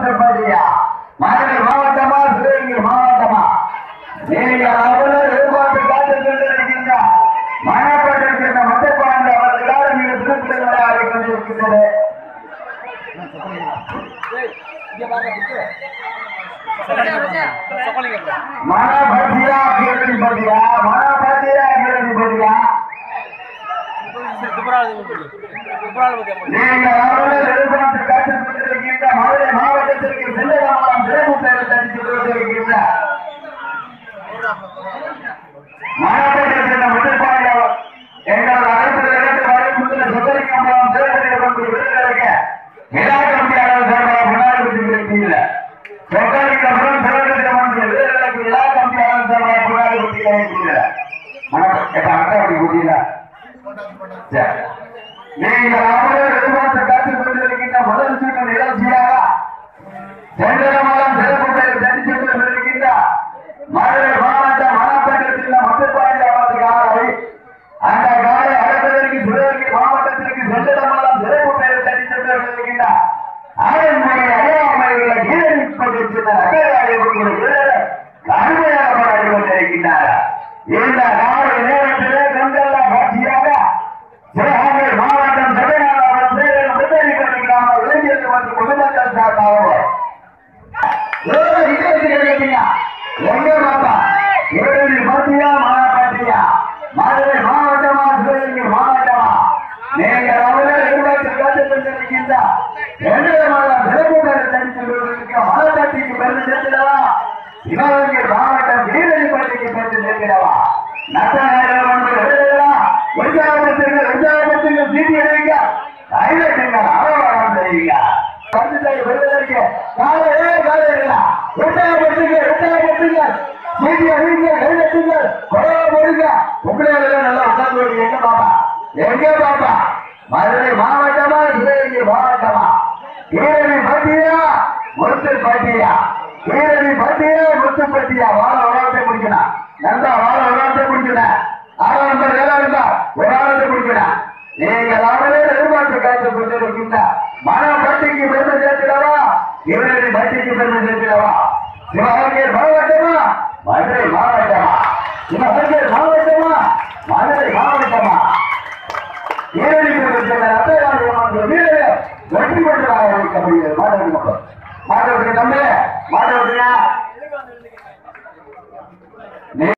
முத்துப்பட்டியா மதுரை மாவட்டமா சிவகங்கை மாவட்டமா நீங்கள் அவ்வளவு எதிர்பார்த்து காத்துக் கொண்டிருக்கின்ற மணப்பட்டிருக்கின்ற சேர்ந்த மட்டப்பாண்டி அவர்களால் மிக திருப்பிட விளையாடி கொண்டிருக்கின்றது மனபதியா கேள்வி பதியா மனபதியா கேள்வி பதியா நீங்கள் அவர்கள் எதிர்பார்த்து காத்துக் கொண்டிருக்கின்ற மதுரை மாவட்டத்திற்கு செல்லலாம் சிறப்பு பெயர் தடித்துக் கொண்டிருக்கின்ற மாவட்டத்தில் முதற்பாடி எங்களது அரசு இடத்து வரைக்குள்ள சுந்தரிக்கம்பலம் தேர்தலில் கொண்டு விருதுகளுக்கு விழா கம்பியாளர் சார்பாக முன்னாடி கொடுத்திருக்கீங்க சொக்கலிங்கபுரம் தேர்தலில் கொண்டு விருதுகளுக்கு விழா கம்பியாளர் சார்பாக முன்னாடி கொடுத்திருக்கீங்க அப்படி கொடுத்தீங்க சரி. நீங்கள் அவர்கள் எதிர்பார்த்து காத்துக் கொண்டிருக்கின்ற முதல் சுற்று நிகழ்ச்சியாக செந்தரமலம் சிறப்பு பெயர் தனிச்சுட்டு கொண்டிருக்கின்ற மதுரை மாவட்ட மணப்பட்டத்தில் மட்டுப்பாடி அவரது காலை அந்த காலை அடைப்பதற்கு சிவகங்கை மாவட்டத்திற்கு செந்தரமலம் சிறப்பு பெயர் தனிச்சுட்டு கொண்டிருக்கின்ற ஆயன்மொழி அடையாமையுள்ள கீழடிப்பட்டிருக்கின்ற நகராய கடுமையாக போராடி கொண்டிருக்கின்றார் இந்த நாலு நேரத்திலே கண்கள்ல காட்சியாக சிவகங்கை மாவட்டம் சென்னையாளர் சேலம் விடுதலை கல்வி கிராம இளைஞர்கள் மற்றும் பொதுமக்கள் சார்பாகவும் ஏழு நிகழ்ச்சிகள் கேட்டீங்க. எங்க பாப்பா ஏழு பாத்தியா மாறா பாத்தியா மதுரை மாவட்டமா சிவகங்கை மாவட்டமா நீங்கள் அவர்கள் எதிர்பார்த்து காத்துக் கொண்டிருக்கின்ற ரெண்டு மாதம் சிறப்பு பெயர் தனித்து கொண்டிருக்க மலப்பாட்டிக்கு பெருமை சேர்த்திடவா சிவகங்கை மாவட்டம் வீரடிப்பட்டிக்கு பெருமை சேர்த்திடவா நட்டநாயகம் என்று எழுதுகிறா உற்சாகப்படுத்துங்க உற்சாகப்படுத்துங்க சீட்டி எடுங்க கைதட்டுங்க ஆரோக்கியம் செய்யுங்க பரிசுத்தை பெறுவதற்கு காலையே காலையா உற்சாகப்படுத்துங்க உற்சாகப்படுத்துங்க சீட்டி அடிங்க கைதட்டுங்க கொடவை போடுங்க உங்களே நல்லா உட்கார்ந்து வருங்க எங்க பாப்பா எங்க பாப்பா மதுரை மாவட்டமா சிவகங்கை மாவட்டமா ஈரணி பட்டியா முத்து பட்டியா ஈரணி பட்டியா முத்து பட்டியா வாழ உலகத்தை முடிக்கணும் நல்லா வாழ உலகத்தை முடிக்கணும் ஆறாம் நம்பர் ஏழாம் இருந்தா ஒரு ஆளத்தை முடிக்கணும் நீங்கள் அவரே எதிர்பார்த்து காத்துக் கொண்டிருக்கின்ற மன பட்டிக்கு பெருமை சேர்த்திடவா ஈரணி பட்டிக்கு பெருமை சேர்த்திடவா சிவகங்கை மாவட்டமா மதுரை மாவட்டமா சிவகங்கை மாவட்டம்